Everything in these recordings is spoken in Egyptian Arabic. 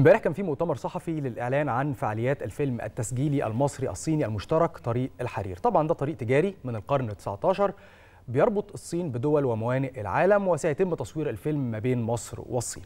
امبارح كان في مؤتمر صحفي للإعلان عن فعاليات الفيلم التسجيلي المصري الصيني المشترك طريق الحرير طبعا ده طريق تجاري من القرن 19 بيربط الصين بدول وموانئ العالم وسيتم تصوير الفيلم ما بين مصر والصين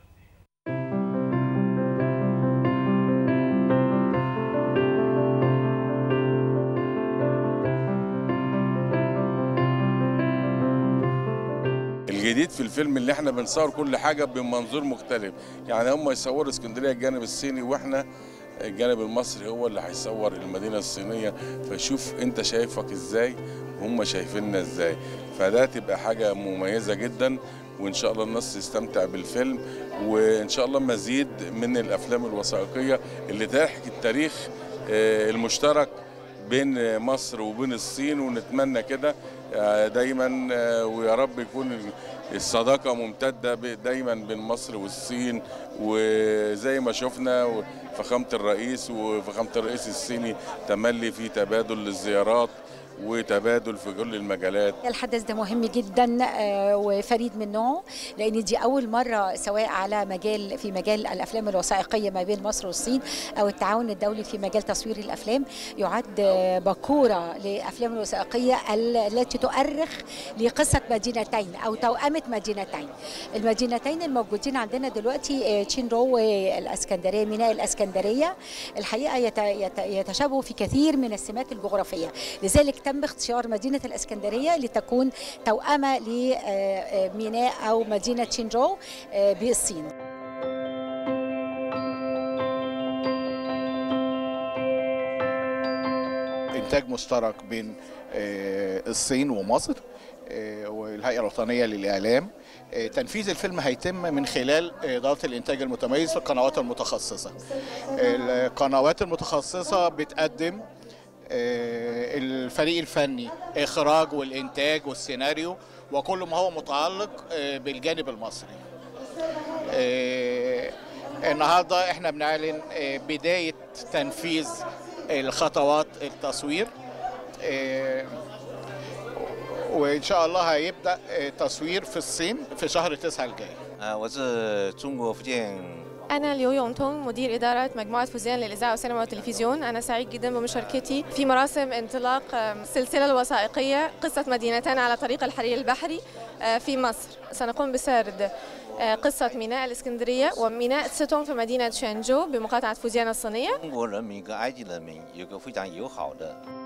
الجديد في الفيلم اللي احنا بنصور كل حاجه بمنظور مختلف يعني هم يصوروا اسكندريه الجانب الصيني واحنا الجانب المصري هو اللي هيصور المدينه الصينيه فشوف انت شايفك ازاي وهم شايفيننا ازاي فده تبقى حاجه مميزه جدا وان شاء الله الناس تستمتع بالفيلم وان شاء الله مزيد من الافلام الوثائقيه اللي تحكي التاريخ آه، المشترك بين مصر وبين الصين ونتمنى كده آه، دايما آه، ويا رب يكون الصداقه ممتده ب- دايما بين مصر والصين وزي ما شفنا فخامه الرئيس وفخامه الرئيس الصيني تملي في تبادل للزيارات وتبادل في كل المجالات الحدث ده مهم جدا آه، وفريد من نوعه لان دي اول مره سواء على مجال في مجال الافلام الوثائقيه ما بين مصر والصين او التعاون الدولي في مجال تصوير الافلام يعد آه، باكوره لافلام الوثائقيه ال- التي تؤرخ لقصه مدينتين او توأمه مدينتين المدينتين الموجودين عندنا دلوقتي آه، تشينرو والاسكندريه ميناء الاسكندريه الحقيقه يت- يت- يتشابهوا في كثير من السمات الجغرافيه لذلك تم اختيار مدينة الإسكندرية لتكون توأمة لميناء أو مدينة تشينجو آه، بالصين انتاج مشترك بين آه، الصين ومصر آه، والهيئه الوطنيه للاعلام آه، تنفيذ الفيلم هيتم من خلال اداره الانتاج المتميز في القنوات المتخصصه القنوات المتخصصه بتقدم آه، الفريق الفني اخراج والانتاج والسيناريو وكل ما هو متعلق آه، بالجانب المصري آه، النهارده احنا بنعلن آه، بدايه تنفيذ الخطوات التصوير آه، وان شاء الله هيبدا آه، تصوير في الصين في شهر تسعة الجاي 呃，我是中国福建 أنا ليو يونغ تونغ مدير إدارة مجموعة فوزان للإذاعة والسينما والتلفزيون أنا سعيد جدا بمشاركتي في مراسم انطلاق آم، السلسلة الوثائقية قصة مدينتان على طريق الحرير البحري آه، في مصر سنقوم بسرد آه، قصة ميناء الإسكندرية وميناء تسيتونغ في مدينة شانجو بمقاطعة فوزيان الصينية 中国人民跟埃及人民有个非常友好的